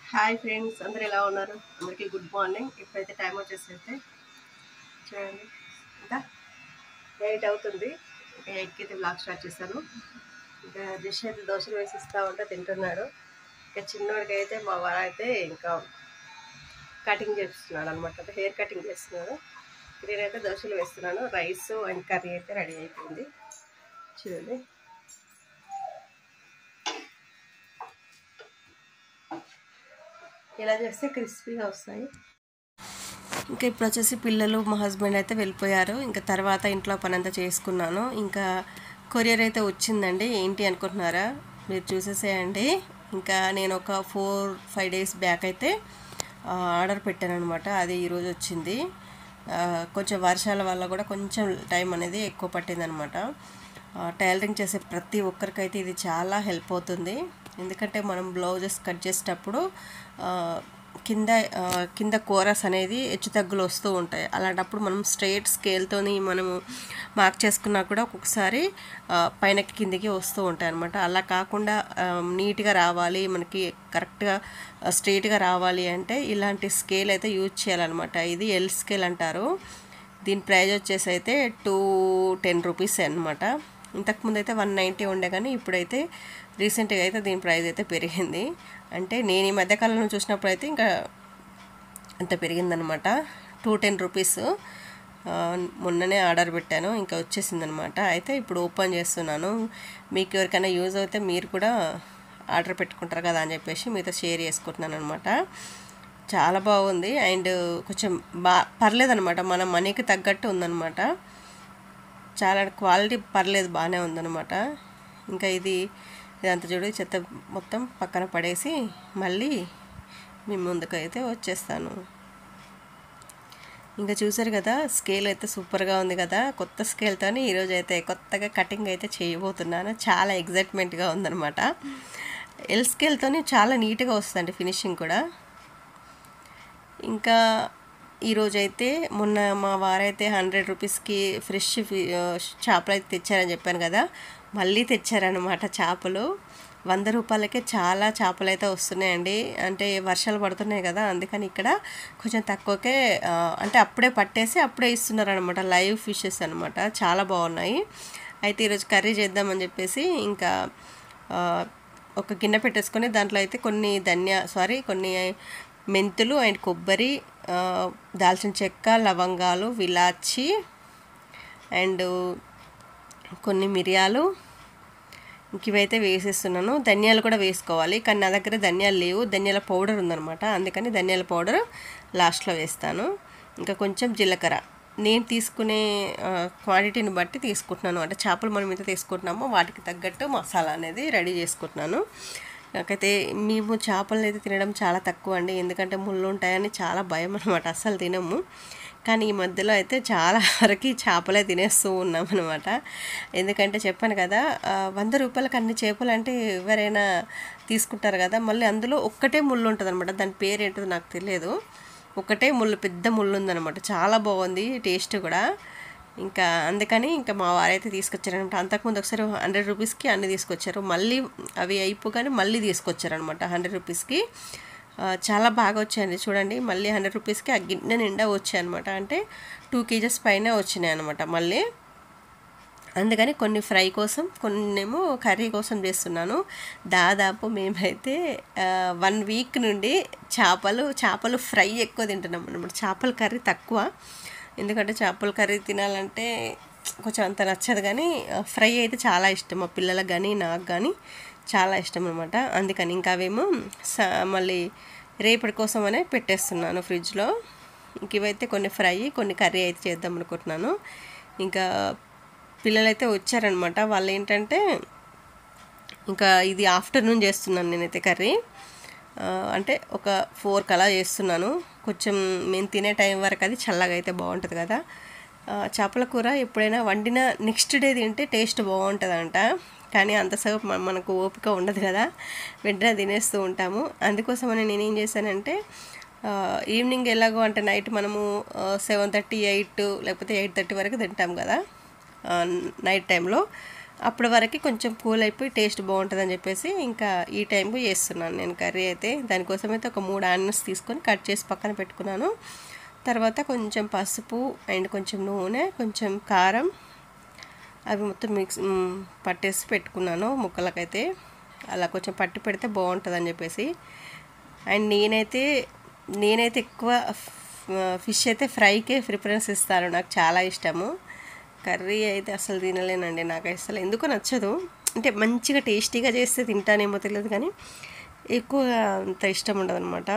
hi friends అందరు ఎలా ఉన్నారు అందరికీ గుడ్ మార్నింగ్ ఇప్పుడైతే టైం వచ్చేసి అయితే చూడండి ఇంకా ఎయిట్ అవుతుంది ఇంకా ఎయిట్కి అయితే బ్లాగ్ స్టార్ట్ చేశాను ఇంకా జస్ట్ అయితే దోశలు వేసి ఇస్తా ఉంటే తింటున్నాడు ఇంకా చిన్నోడికి అయితే మా వారు అయితే ఇంకా కటింగ్ చేస్తున్నాడు అనమాట అంటే హెయిర్ కటింగ్ చేస్తున్నాడు నేనైతే దోశలు వేస్తున్నాను రైస్ అండ్ కర్రీ అయితే రెడీ అయిపోయింది చూడండి ఇలా చేస్తే క్రిస్పీగా వస్తాయి ఇంకా ఇప్పుడు వచ్చేసి పిల్లలు మా హస్బెండ్ అయితే వెళ్ళిపోయారు ఇంకా తర్వాత ఇంట్లో పని అంతా చేసుకున్నాను ఇంకా కొరియర్ అయితే వచ్చిందండి ఏంటి అనుకుంటున్నారా మీరు చూసేసేయండి ఇంకా నేను ఒక ఫోర్ ఫైవ్ డేస్ బ్యాక్ అయితే ఆ, ఆర్డర్ పెట్టాను అనమాట అది ఈరోజు వచ్చింది ఆ, కొంచెం వర్షాల వల్ల కూడా కొంచెం టైం అనేది ఎక్కువ పట్టిందనమాట టైలరింగ్ చేసే ప్రతి ఒక్కరికైతే ఇది చాలా హెల్ప్ అవుతుంది ఎందుకంటే మనం బ్లౌజెస్ కట్ చేసేటప్పుడు ఆ, కింద ఆ, కింద కోరస్ అనేది హెచ్చు తగ్గులు వస్తూ ఉంటాయి అలాంటప్పుడు మనం స్ట్రైట్ స్కేల్తోని మనము మార్క్ చేసుకున్నా కూడా ఒక్కొక్కసారి ఆ, పైనకి కిందికి వస్తూ ఉంటాయి అనమాట అలా కాకుండా ఆ, నీట్గా రావాలి మనకి కరెక్ట్గా స్ట్రైట్గా రావాలి అంటే ఇలాంటి స్కేల్ అయితే యూజ్ చేయాలన్నమాట ఇది ఎల్ స్కేల్ అంటారు దీని ప్రైజ్ వచ్చేసి అయితే టూ టెన్ రూపీస్ అనమాట ఇంతకుముందు అయితే వన్ నైంటీ ఉండే కానీ ఇప్పుడైతే రీసెంట్గా అయితే దీని ప్రైస్ అయితే పెరిగింది అంటే నేను ఈ మధ్యకాలంలో చూసినప్పుడు అయితే ఇంకా అంత పెరిగిందనమాట టూ టెన్ రూపీస్ ఆ, మొన్ననే ఆర్డర్ పెట్టాను ఇంకా వచ్చేసిందనమాట అయితే ఇప్పుడు ఓపెన్ చేస్తున్నాను మీకు ఎవరికైనా యూజ్ అయితే మీరు కూడా ఆర్డర్ పెట్టుకుంటారు కదా అని చెప్పేసి మీతో షేర్ చేసుకుంటున్నాను అనమాట చాలా బాగుంది అండ్ కొంచెం బా పర్లేదనమాట మన మనీకి తగ్గట్టు ఉందన్నమాట చాలా క్వాలిటీ పర్లేదు బాగానే ఉందన్నమాట ఇంకా ఇది ఇదంతా చూడు చెత్త మొత్తం పక్కన పడేసి మళ్ళీ మీ ముందుకైతే వచ్చేస్తాను ఇంకా చూసారు కదా స్కేల్ అయితే సూపర్గా ఉంది కదా కొత్త స్కేల్తో ఈరోజు అయితే కొత్తగా కటింగ్ అయితే చేయబోతున్నాను చాలా ఎగ్జైట్మెంట్గా ఉందన్నమాట ఎల్ స్కేల్తో చాలా నీట్గా వస్తుందండి ఫినిషింగ్ కూడా ఇంకా ఈరోజైతే మొన్న మా వారైతే హండ్రెడ్ రూపీస్కి ఫ్రెష్ ఫి- ఆ, చేపలు అయితే తెచ్చారని చెప్పాను కదా మళ్ళీ తెచ్చారనమాట చేపలు వంద రూపాయలకే చాలా చేపలు అయితే వస్తున్నాయండి అంటే వర్షాలు పడుతున్నాయి కదా అందుకని ఇక్కడ కొంచెం తక్కువకే ఆ, అంటే అప్పుడే పట్టేసి అప్పుడే ఇస్తున్నారు అనమాట లైవ్ ఫిషెస్ అనమాట చాలా బాగున్నాయి అయితే ఈరోజు కర్రీ చేద్దామని చెప్పేసి ఇంకా ఆ, ఒక గిన్నె పెట్టేసుకొని దాంట్లో అయితే కొన్ని ధనియా సారీ కొన్ని మెంతులు అండ్ కొబ్బరి ఆ, దాల్చిన చెక్క లవంగాలు విలాచి అండ్ కొన్ని మిరియాలు ఇంక ఇవైతే వేసేస్తున్నాను ధనియాలు కూడా వేసుకోవాలి కానీ నా దగ్గర ధనియాలు లేవు ధనియాల పౌడర్ ఉందనమాట అందుకని ధనియాల పౌడర్ లాస్ట్లో వేస్తాను ఇంకా కొంచెం జీలకర్ర నేను తీసుకునే ఆ, క్వాంటిటీని బట్టి తీసుకుంటున్నాను అంటే చేపలు మనం ఎంత తీసుకుంటున్నామో వాటికి తగ్గట్టు మసాలా అనేది రెడీ చేసుకుంటున్నాను నాకైతే మేము చేపలు అయితే తినడం చాలా తక్కువ అండి ఎందుకంటే ముళ్ళు ఉంటాయని చాలా భయం అనమాట అస్సలు తినము కానీ ఈ మధ్యలో అయితే చాలా వరకు చేపలే తినేస్తూ ఉన్నాం అనమాట ఎందుకంటే చెప్పాను కదా ఆ, వంద రూపాయలకి అన్ని చేపలు అంటే ఎవరైనా తీసుకుంటారు కదా మళ్ళీ అందులో ఒక్కటే ముళ్ళు ఉంటుంది అనమాట దాని పేరు ఏంటో నాకు తెలియదు ఒకటే ముళ్ళు పెద్ద ముళ్ళు ఉందన్నమాట చాలా బాగుంది టేస్ట్ కూడా ఇంకా అందుకని ఇంకా మా వారైతే తీసుకొచ్చారనమాట అంతకుముందు ఒకసారి హండ్రెడ్ రూపీస్కి అన్ని తీసుకొచ్చారు మళ్ళీ అవి అయిపోగానే మళ్ళీ తీసుకొచ్చారనమాట హండ్రెడ్ రూపీస్కి ఆ, చాలా బాగా వచ్చాయండి చూడండి మళ్ళీ హండ్రెడ్ రూపీస్కి ఆ గిన్నె నిండా వచ్చాయి అనమాట అంటే టూ కేజెస్ పైన వచ్చినాయి అనమాట మళ్ళీ అందుకని కొన్ని ఫ్రై కోసం కొన్నేమో కర్రీ కోసం చేస్తున్నాను దాదాపు మేమైతే వన్ వీక్ నుండి చేపలు చేపలు ఫ్రై ఎక్కువ తింటున్నాం అనమాట చేపల కర్రీ తక్కువ ఎందుకంటే చేపల కర్రీ తినాలంటే కొంచెం అంత నచ్చదు కానీ ఫ్రై అయితే చాలా ఇష్టం మా పిల్లలకు కానీ నాకు కానీ చాలా ఇష్టం అనమాట అందుకని ఇంకా అవేమో స- మళ్ళీ రేపటి కోసమనే పెట్టేస్తున్నాను ఫ్రిడ్జ్లో ఇంక ఇవైతే కొన్ని ఫ్రై కొన్ని కర్రీ అయితే చేద్దాం అనుకుంటున్నాను ఇంకా పిల్లలైతే వచ్చారనమాట వాళ్ళు ఏంటంటే ఇంకా ఇది ఆఫ్టర్నూన్ చేస్తున్నాను నేనైతే కర్రీ ఆ, అంటే ఒక ఫోర్ కలా చేస్తున్నాను కొంచెం మేము తినే టైం వరకు అది చల్లగా అయితే బాగుంటుంది కదా ఆ, చేపల కూర ఎప్పుడైనా వండిన నెక్స్ట్ డే తింటే టేస్ట్ బాగుంటుందంట కానీ అంతసేపు మ- మనకు ఓపిక ఉండదు కదా వెంటనే తినేస్తూ ఉంటాము అందుకోసమని నేను ఏం చేశానంటే ఆ, ఈవినింగ్ ఎలాగో అంటే నైట్ మనము సెవెన్ థర్టీ ఎయిట్ లేకపోతే ఎయిట్ థర్టీ వరకు తింటాం కదా ఆ, నైట్ టైంలో అప్పటి వరకు కొంచెం కూల్ అయిపోయి టేస్ట్ బాగుంటుందని చెప్పేసి ఇంకా ఈ టైంకి చేస్తున్నాను నేను కర్రీ అయితే దానికోసం అయితే ఒక మూడు ఆనియన్స్ తీసుకొని కట్ చేసి పక్కన పెట్టుకున్నాను తర్వాత కొంచెం పసుపు అండ్ కొంచెం నూనె కొంచెం కారం అవి మొత్తం మిక్స్ మ్, పట్టేసి పెట్టుకున్నాను ముక్కలకైతే అలా కొంచెం పట్టి పెడితే బాగుంటుందని చెప్పేసి అండ్ నేనైతే నేనైతే ఎక్కువ ఫిష్ అయితే ఫ్రైకే ప్రిఫరెన్స్ ఇస్తాను నాకు చాలా ఇష్టము కర్రీ అయితే అసలు తినలేనండి నాకు అసలు ఎందుకో నచ్చదు అంటే మంచిగా టేస్టీగా చేస్తే తింటానేమో తెలియదు కానీ ఎక్కువ అంత ఇష్టం ఉండదు అనమాట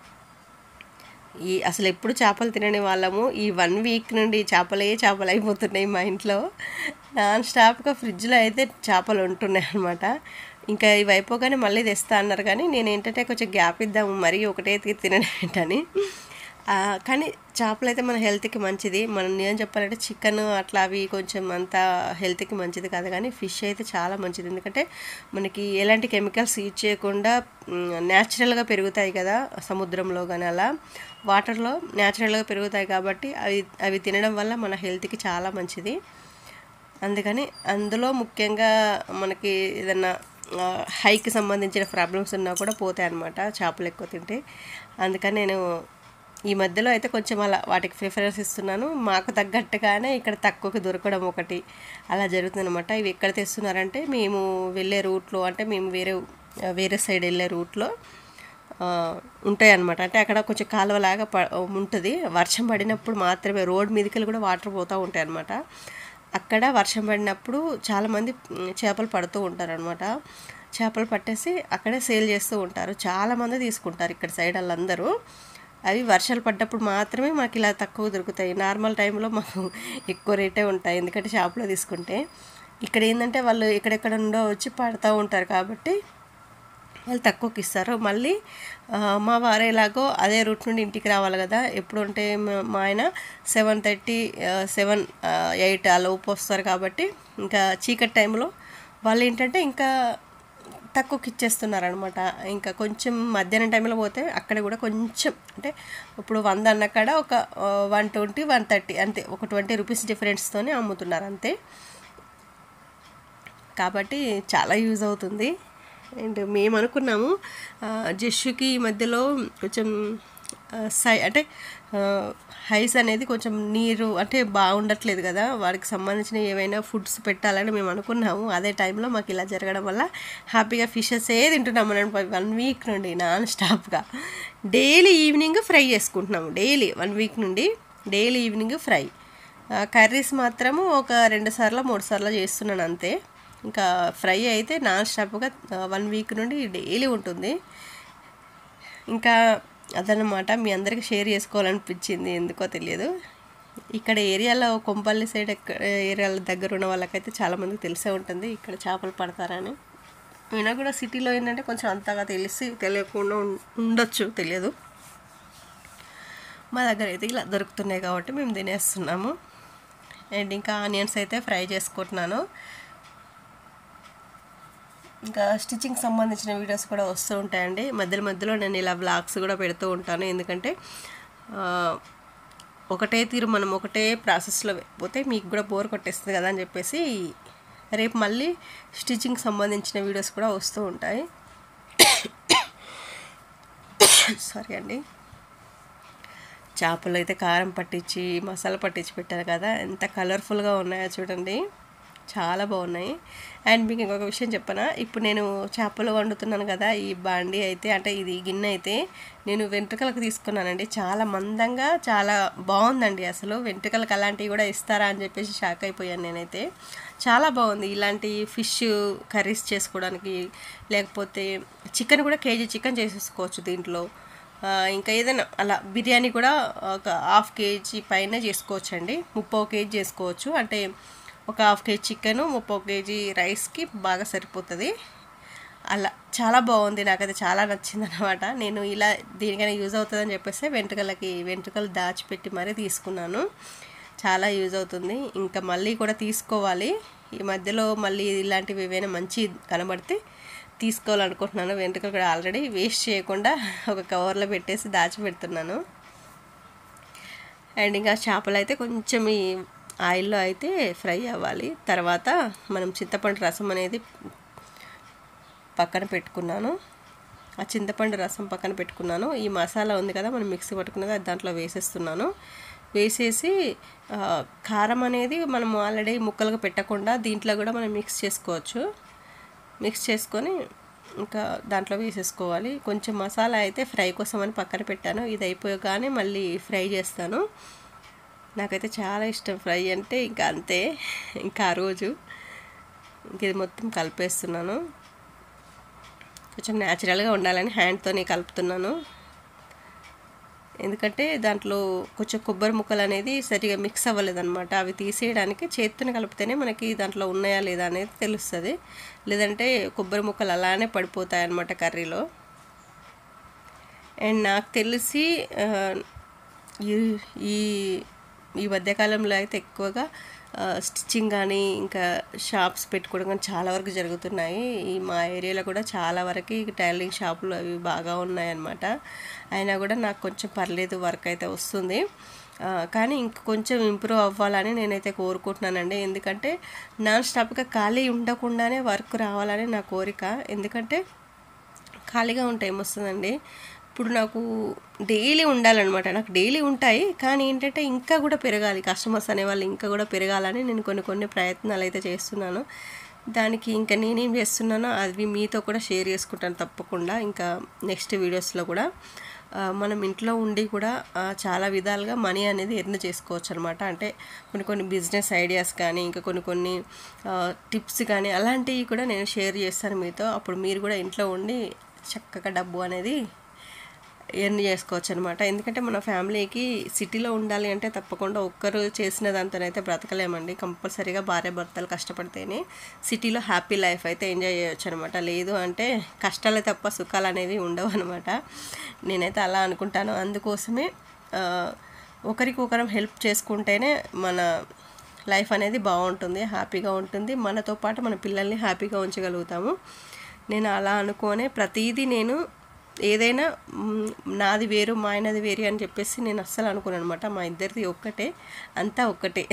ఈ అసలు ఎప్పుడు చేపలు తినని వాళ్ళము ఈ వన్ వీక్ నుండి చేపలే చేపలు అయిపోతున్నాయి మా ఇంట్లో నాన్ స్టాప్గా ఫ్రిడ్జ్లో అయితే చేపలు ఉంటున్నాయి అనమాట ఇంకా ఇవి అయిపోగానే మళ్ళీ తెస్తా అన్నారు కానీ నేను ఏంటంటే కొంచెం గ్యాప్ ఇద్దాము మరీ ఒకటే తినని ఆ, కానీ చేపలు అయితే మన హెల్త్కి మంచిది మనం నేను చెప్పాలంటే చికెన్ అట్లా అవి కొంచెం అంత హెల్త్కి మంచిది కాదు కానీ ఫిష్ అయితే చాలా మంచిది ఎందుకంటే మనకి ఎలాంటి కెమికల్స్ యూజ్ చేయకుండా న్యాచురల్గా పెరుగుతాయి కదా సముద్రంలో కానీ అలా వాటర్లో న్యాచురల్గా పెరుగుతాయి కాబట్టి అవి అవి తినడం వల్ల మన హెల్త్కి చాలా మంచిది అందుకని అందులో ముఖ్యంగా మనకి ఏదన్నా ఆ, హైకి సంబంధించిన ప్రాబ్లమ్స్ ఉన్నా కూడా పోతాయి అన్నమాట చేపలు ఎక్కువ తింటే అందుకని నేను ఈ మధ్యలో అయితే కొంచెం అలా వాటికి ప్రిఫరెన్స్ ఇస్తున్నాను మాకు తగ్గట్టుగానే ఇక్కడ తక్కువకి దొరకడం ఒకటి అలా జరుగుతుంది అనమాట ఇవి ఎక్కడ తెస్తున్నారంటే మేము వెళ్ళే రూట్లో అంటే మేము వేరే వేరే సైడ్ వెళ్ళే రూట్లో ఉంటాయి అనమాట అంటే అక్కడ కొంచెం కాలువలాగా ప ఉంటుంది వర్షం పడినప్పుడు మాత్రమే రోడ్ మీదకి కూడా వాటర్ పోతూ ఉంటాయి అనమాట అక్కడ వర్షం పడినప్పుడు చాలామంది మ్, చేపలు పడుతూ ఉంటారు అనమాట చేపలు పట్టేసి అక్కడే సేల్ చేస్తూ ఉంటారు చాలామంది తీసుకుంటారు ఇక్కడ సైడ్ వాళ్ళందరూ అవి వర్షాలు పడ్డప్పుడు మాత్రమే మాకు ఇలా తక్కువ దొరుకుతాయి నార్మల్ టైంలో మాకు ఎక్కువ రేటే ఉంటాయి ఎందుకంటే షాప్లో తీసుకుంటే ఇక్కడ ఏంటంటే వాళ్ళు ఎక్కడెక్కడ నుండో వచ్చి పడుతూ ఉంటారు కాబట్టి వాళ్ళు తక్కువకి ఇస్తారు మళ్ళీ ఆ, మా వారు ఎలాగో అదే రూట్ నుండి ఇంటికి రావాలి కదా ఎప్పుడు ఉంటే మా- మా ఆయన సెవెన్ థర్టీ సెవెన్ ఎయిట్ ఆ లోపు వస్తారు కాబట్టి ఇంకా చీకటి టైంలో వాళ్ళు ఏంటంటే ఇంకా తక్కువకి ఇచ్చేస్తున్నారు అనమాట ఇంకా కొంచెం మధ్యాహ్నం టైంలో పోతే అక్కడ కూడా కొంచెం అంటే ఇప్పుడు వంద అన్న కాడ ఒక వన్ ట్వంటీ వన్ థర్టీ అంతే ఒక ట్వంటీ రూపీస్ డిఫరెన్స్తోనే అమ్ముతున్నారు అంతే కాబట్టి చాలా యూజ్ అవుతుంది అండ్ మేము అనుకున్నాము ఆ, జస్సుకి ఈ మధ్యలో కొంచెం ఆ, సై అంటే ఆ, హైస్ అనేది కొంచెం నీరు అంటే బాగుండట్లేదు కదా వాడికి సంబంధించిన ఏవైనా ఫుడ్స్ పెట్టాలని మేము అనుకున్నాము అదే టైంలో మాకు ఇలా జరగడం వల్ల హ్యాపీగా ఫిషెస్ ఏ తింటున్నాము మనం వన్ వీక్ నుండి నాన్ స్టాప్గా డైలీ ఈవినింగ్ ఫ్రై చేసుకుంటున్నాము డైలీ వన్ వీక్ నుండి డైలీ ఈవినింగ్ ఫ్రై కర్రీస్ మాత్రము ఒక రెండు సార్లు మూడు సార్లు చేస్తున్నాను అంతే ఇంకా ఫ్రై అయితే నాన్ స్టాప్గా వన్ వీక్ నుండి డైలీ ఉంటుంది ఇంకా అదనమాట మీ అందరికీ షేర్ చేసుకోవాలనిపించింది ఎందుకో తెలియదు ఇక్కడ ఏరియాలో కొంపల్లి సైడ్ ఎక్కడ ఏరియాల దగ్గర ఉన్న వాళ్ళకైతే చాలామందికి తెలిసే ఉంటుంది ఇక్కడ చేపలు పడతారని అయినా కూడా సిటీలో ఏంటంటే కొంచెం అంతగా తెలిసి తెలియకుండా ఉం- ఉండొచ్చు తెలియదు మా దగ్గర అయితే ఇలా దొరుకుతున్నాయి కాబట్టి మేము తినేస్తున్నాము అండ్ ఇంకా ఆనియన్స్ అయితే ఫ్రై చేసుకుంటున్నాను ఇంకా స్టిచ్చింగ్ సంబంధించిన వీడియోస్ కూడా వస్తూ ఉంటాయండి మధ్యలో మధ్యలో నేను ఇలా బ్లాగ్స్ కూడా పెడుతూ ఉంటాను ఎందుకంటే ఆ, ఒకటే తీరు మనం ఒకటే ప్రాసెస్లో పోతే మీకు కూడా బోర్ కొట్టేస్తుంది కదా అని చెప్పేసి రేపు మళ్ళీ స్టిచ్చింగ్ సంబంధించిన వీడియోస్ కూడా వస్తూ ఉంటాయి సారీ అండి చేపలు అయితే కారం పట్టించి మసాలా పట్టించి పెట్టారు కదా ఎంత కలర్ఫుల్గా ఉన్నాయో చూడండి చాలా బాగున్నాయి అండ్ మీకు ఇంకొక విషయం చెప్పనా ఇప్పుడు నేను చేపలు వండుతున్నాను కదా ఈ బాండి అయితే అంటే ఇది గిన్నె అయితే నేను వెంట్రుకలకు తీసుకున్నానండి చాలా మందంగా చాలా బాగుందండి అసలు వెంట్రుకలకు అలాంటివి కూడా ఇస్తారా అని చెప్పేసి షాక్ అయిపోయాను నేనైతే చాలా బాగుంది ఇలాంటి ఫిష్ కర్రీస్ చేసుకోవడానికి లేకపోతే చికెన్ కూడా కేజీ చికెన్ చేసేసుకోవచ్చు దీంట్లో ఆ, ఇంకా ఏదైనా అలా బిర్యానీ కూడా ఒక హాఫ్ కేజీ పైన చేసుకోవచ్చండి ముప్పో కేజీ చేసుకోవచ్చు అంటే ఒక హాఫ్ కేజీ చికెన్ ముప్పో కేజీ రైస్కి బాగా సరిపోతుంది అలా చాలా బాగుంది నాకైతే చాలా నచ్చింది అనమాట నేను ఇలా దీనికైనా యూజ్ అవుతుందని చెప్పేసి వెంట్రుకలకి వెంట్రుకలు దాచిపెట్టి మరీ తీసుకున్నాను చాలా యూజ్ అవుతుంది ఇంకా మళ్ళీ కూడా తీసుకోవాలి ఈ మధ్యలో మళ్ళీ ఇలాంటివి ఏవైనా మంచి కనబడితే తీసుకోవాలనుకుంటున్నాను వెంట్రుకలు కూడా ఆల్రెడీ వేస్ట్ చేయకుండా ఒక కవర్లో పెట్టేసి దాచిపెడుతున్నాను అండ్ ఇంకా చేపలు అయితే కొంచెం ఈ ఆయిల్లో అయితే ఫ్రై అవ్వాలి తర్వాత మనం చింతపండు రసం అనేది పక్కన పెట్టుకున్నాను ఆ చింతపండు రసం పక్కన పెట్టుకున్నాను ఈ మసాలా ఉంది కదా మనం మిక్సీ పట్టుకున్నది అది దాంట్లో వేసేస్తున్నాను వేసేసి ఆ, కారం అనేది మనం ఆల్రెడీ ముక్కలుగా పెట్టకుండా దీంట్లో కూడా మనం మిక్స్ చేసుకోవచ్చు మిక్స్ చేసుకొని ఇంకా దాంట్లో వేసేసుకోవాలి కొంచెం మసాలా అయితే ఫ్రై కోసం అని పక్కన పెట్టాను ఇది అయిపోగానే మళ్ళీ ఫ్రై చేస్తాను నాకైతే చాలా ఇష్టం ఫ్రై అంటే ఇంకా అంతే ఇంకా ఆ రోజు ఇంక ఇది మొత్తం కలిపేస్తున్నాను కొంచెం న్యాచురల్గా ఉండాలని హ్యాండ్తోనే కలుపుతున్నాను ఎందుకంటే దాంట్లో కొంచెం కొబ్బరి ముక్కలు అనేది సరిగా మిక్స్ అవ్వలేదన్నమాట అవి తీసేయడానికి చేత్తోనే కలిపితేనే మనకి దాంట్లో ఉన్నాయా లేదా అనేది తెలుస్తుంది లేదంటే కొబ్బరి ముక్కలు అలానే పడిపోతాయి అన్నమాట కర్రీలో అండ్ నాకు తెలిసి ఆ, ఈ ఈ ఈ మధ్యకాలంలో అయితే ఎక్కువగా స్టిచ్చింగ్ కానీ ఇంకా షాప్స్ పెట్టుకోవడం కానీ చాలా వరకు జరుగుతున్నాయి ఈ మా ఏరియాలో కూడా చాలా వరకు టైలరింగ్ షాపులు అవి బాగా ఉన్నాయన్నమాట అయినా కూడా నాకు కొంచెం పర్లేదు వర్క్ అయితే వస్తుంది ఆ, కానీ ఇంక కొంచెం ఇంప్రూవ్ అవ్వాలని నేనైతే కోరుకుంటున్నానండి ఎందుకంటే నాన్ స్టాప్గా ఖాళీ ఉండకుండానే వర్క్ రావాలని నా కోరిక ఎందుకంటే ఖాళీగా ఉంటే ఏమొస్తుందండి ఇప్పుడు నాకు డైలీ ఉండాలన్నమాట నాకు డైలీ ఉంటాయి కానీ ఏంటంటే ఇంకా కూడా పెరగాలి కస్టమర్స్ అనేవాళ్ళు ఇంకా కూడా పెరగాలని నేను కొన్ని కొన్ని ప్రయత్నాలు అయితే చేస్తున్నాను దానికి ఇంకా నేనేం చేస్తున్నానో అవి మీతో కూడా షేర్ చేసుకుంటాను తప్పకుండా ఇంకా నెక్స్ట్ వీడియోస్లో కూడా ఆ, మనం ఇంట్లో ఉండి కూడా ఆ, చాలా విధాలుగా మనీ అనేది ఎర్న్ చేసుకోవచ్చు అనమాట అంటే కొన్ని కొన్ని బిజినెస్ ఐడియాస్ కానీ ఇంకా కొన్ని కొన్ని టిప్స్ కానీ అలాంటివి కూడా నేను షేర్ చేస్తాను మీతో అప్పుడు మీరు కూడా ఇంట్లో ఉండి చక్కగా డబ్బు అనేది ఎర్న్ చేసుకోవచ్చు అనమాట ఎందుకంటే మన ఫ్యామిలీకి సిటీలో ఉండాలి అంటే తప్పకుండా ఒక్కరు చేసిన దాంతోనైతే బ్రతకలేమండి కంపల్సరీగా భార్య భర్తలు కష్టపడితేనే సిటీలో హ్యాపీ లైఫ్ అయితే ఎంజాయ్ చేయొచ్చు అనమాట లేదు అంటే కష్టాలే తప్ప సుఖాలు అనేవి ఉండవు అనమాట నేనైతే అలా అనుకుంటాను అందుకోసమే ఆ, ఒకరికి ఒకరం హెల్ప్ చేసుకుంటేనే మన లైఫ్ అనేది బాగుంటుంది హ్యాపీగా ఉంటుంది మనతో పాటు మన పిల్లల్ని హ్యాపీగా ఉంచగలుగుతాము నేను అలా అనుకోనే ప్రతిదీ నేను ఏదైనా మ్, నాది వేరు మా ఆయనది వేరు అని చెప్పేసి నేను అస్సలు అనుకోను అనమాట మా ఇద్దరిది ఒక్కటే అంతా ఒక్కటే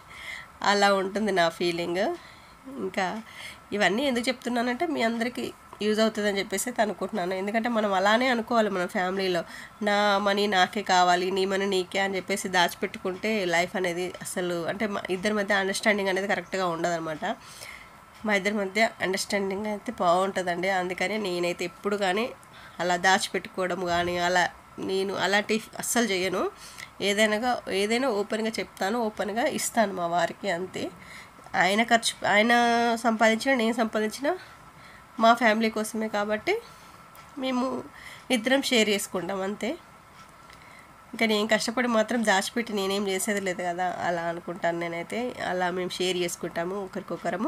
అలా ఉంటుంది నా ఫీలింగ్ ఇంకా ఇవన్నీ ఎందుకు చెప్తున్నానంటే మీ అందరికీ యూజ్ అవుతుందని చెప్పేసి అయితే అనుకుంటున్నాను ఎందుకంటే మనం అలానే అనుకోవాలి మన ఫ్యామిలీలో నా మనీ నాకే కావాలి నీ మనీ నీకే అని చెప్పేసి దాచిపెట్టుకుంటే లైఫ్ అనేది అసలు అంటే మా ఇద్దరి మధ్య అండర్స్టాండింగ్ అనేది కరెక్ట్గా ఉండదన్నమాట మా ఇద్దరి మధ్య అండర్స్టాండింగ్ అయితే బాగుంటుందండి అందుకని నేనైతే ఎప్పుడు కానీ అలా దాచిపెట్టుకోవడం కానీ అలా నేను అలాంటి అస్సలు చేయను ఏదైనా ఏదైనా ఓపెన్గా చెప్తాను ఓపెన్గా ఇస్తాను మా వారికి అంతే ఆయన ఖర్చు ఆయన సంపాదించిన నేను సంపాదించిన మా ఫ్యామిలీ కోసమే కాబట్టి మేము ఇద్దరం షేర్ చేసుకుంటాం అంతే ఇంకా నేను కష్టపడి మాత్రం దాచిపెట్టి నేనేం చేసేది లేదు కదా అలా అనుకుంటాను నేనైతే అలా మేము షేర్ చేసుకుంటాము ఒకరికొకరము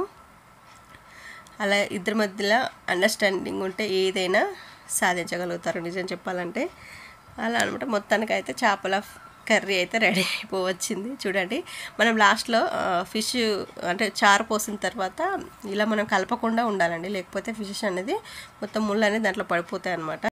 అలా ఇద్దరి మధ్యలో అండర్స్టాండింగ్ ఉంటే ఏదైనా సాధించగలుగుతారు నిజం చెప్పాలంటే అలా అనమాట మొత్తానికి అయితే చేపల కర్రీ అయితే రెడీ అయిపోవచ్చింది చూడండి మనం లాస్ట్లో ఫిష్ అంటే చారు పోసిన తర్వాత ఇలా మనం కలపకుండా ఉండాలండి లేకపోతే ఫిషెస్ అనేది మొత్తం ముళ్ళు అనేది దాంట్లో పడిపోతాయి అనమాట